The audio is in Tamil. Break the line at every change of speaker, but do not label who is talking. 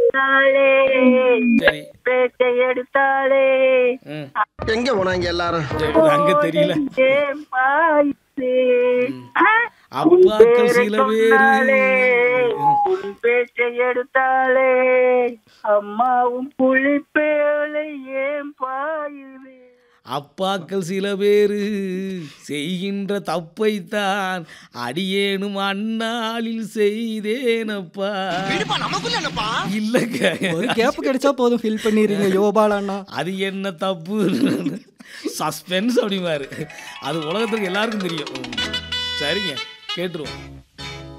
எடுத்தாளே
சரி
பேச்சை எடுத்தாளே
ம்
எங்க போனாங்க எல்லாரும்
சரி, அங்க தெரியல
ஏன் பாயிசே
அப்பாக்கள் சில
சொன்னாலே
பேரு
உன் பேச்சை எடுத்தாளே அம்மாவும் புளிப்பேலை ஏன் பாயுது
அப்பாக்கள் சில பேரு செய்கின்ற தப்பைத்தான் அடியேனும் அந்நாளில் செய்தேனப்பா இல்லங்க
ஒரு கேப் கிடைச்சா போதும் ஃபில் பண்ணிடுறீங்க யோபால் அண்ணா
அது என்ன தப்பு சஸ்பென்ஸ் அப்படிம்பாரு அது உலகத்துக்கு எல்லாருக்கும் தெரியும் சரிங்க கேட்டுருவோம்